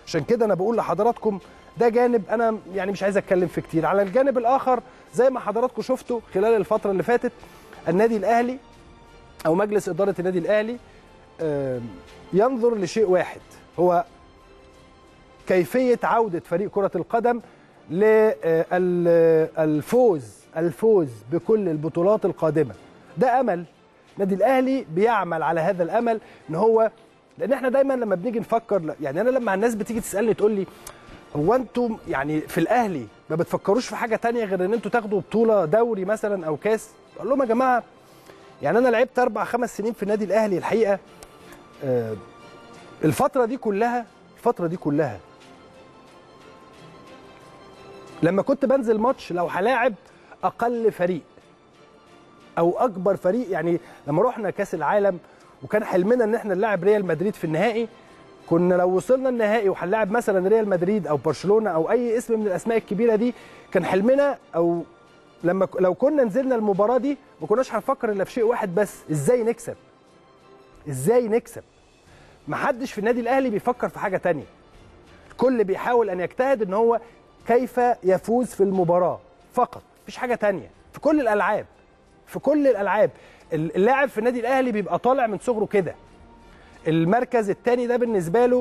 عشان كده انا بقول لحضراتكم ده جانب انا يعني مش عايز اتكلم فيه كتير على الجانب الاخر زي ما حضراتكم شفتوا خلال الفتره اللي فاتت النادي الاهلي او مجلس اداره النادي الاهلي آم، ينظر لشيء واحد هو كيفيه عوده فريق كره القدم للفوز الفوز بكل البطولات القادمه ده امل النادي الاهلي بيعمل على هذا الامل ان هو لان احنا دايما لما بنيجي نفكر يعني انا لما الناس بتيجي تسالني تقول لي هو انتم يعني في الاهلي ما بتفكروش في حاجه تانية غير ان انتوا تاخدوا بطوله دوري مثلا او كاس اقول لهم يا جماعه يعني انا لعبت اربع خمس سنين في النادي الاهلي الحقيقه آه، الفتره دي كلها الفتره دي كلها لما كنت بنزل ماتش لو هلاعب اقل فريق او اكبر فريق يعني لما رحنا كاس العالم وكان حلمنا ان احنا نلعب ريال مدريد في النهائي كنا لو وصلنا النهائي وهنلاعب مثلا ريال مدريد او برشلونه او اي اسم من الاسماء الكبيره دي كان حلمنا او لما ك- لو كنا نزلنا المباراه دي ما كناش هنفكر الا في شيء واحد بس ازاي نكسب ازاي نكسب محدش في النادي الاهلي بيفكر في حاجه تانية الكل بيحاول ان يجتهد ان هو كيف يفوز في المباراه فقط مفيش حاجه تانية في كل الالعاب في كل الالعاب اللاعب في النادي الاهلي بيبقى طالع من صغره كده المركز الثاني ده بالنسبه له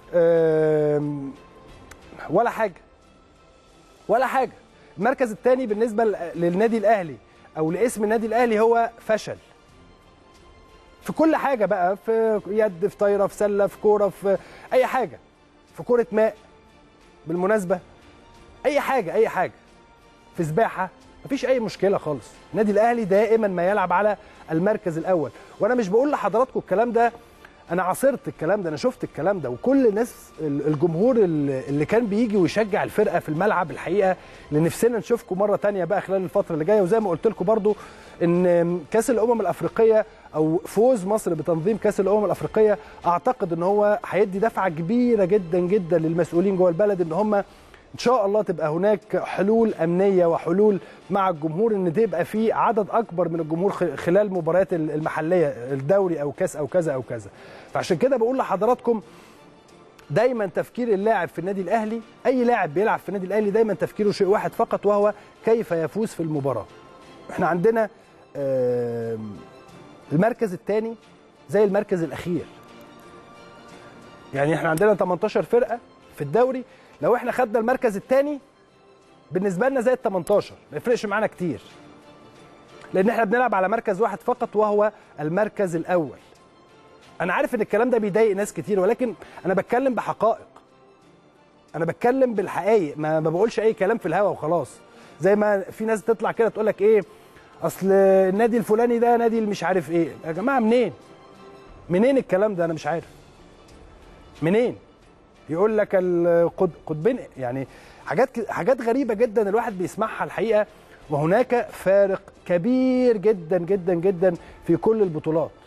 آم، ولا حاجه ولا حاجه المركز الثاني بالنسبه ل- للنادي الاهلي او لاسم النادي الاهلي هو فشل في كل حاجه بقى في يد في طايره في سله في كوره في اي حاجه في كوره ماء بالمناسبه اي حاجه اي حاجه في سباحه مفيش اي مشكله خالص النادي الاهلي دائما ما يلعب على المركز الاول وانا مش بقول لحضراتكم الكلام ده انا عاصرت الكلام ده انا شفت الكلام ده وكل الناس ال- الجمهور اللي اللي كان بيجي ويشجع الفرقه في الملعب الحقيقه اللي نفسنا نشوفكم مره تانية بقى خلال الفتره اللي جايه وزي ما قلت لكم برضو ان كاس الامم الافريقيه او فوز مصر بتنظيم كاس الامم الافريقيه اعتقد ان هو هيدي دفعه كبيره جدا جدا للمسؤولين جوه البلد ان هم ان شاء الله تبقى هناك حلول امنيه وحلول مع الجمهور ان تبقى في عدد اكبر من الجمهور خ- خلال مباريات ال- المحليه الدوري او كاس او كذا او كذا فعشان كده بقول لحضراتكم دايما تفكير اللاعب في النادي الاهلي اي لاعب بيلعب في النادي الاهلي دايما تفكيره شيء واحد فقط وهو كيف يفوز في المباراه احنا عندنا آم، المركز الثاني زي المركز الاخير يعني احنا عندنا 18 فرقه في الدوري لو احنا خدنا المركز الثاني بالنسبه لنا زي ال 18 ما يفرقش معانا كتير لان احنا بنلعب على مركز واحد فقط وهو المركز الاول انا عارف ان الكلام ده بيضايق ناس كتير ولكن انا بتكلم بحقائق انا بتكلم بالحقائق ما, ما بقولش اي كلام في الهوا وخلاص زي ما في ناس تطلع كده تقول لك ايه اصل النادي الفلاني ده نادي اللي مش عارف ايه يا جماعه منين منين الكلام ده انا مش عارف منين يقول لك القد- قطبين يعني حاجات ك- حاجات غريبه جدا الواحد بيسمعها الحقيقه وهناك فارق كبير جدا جدا جدا في كل البطولات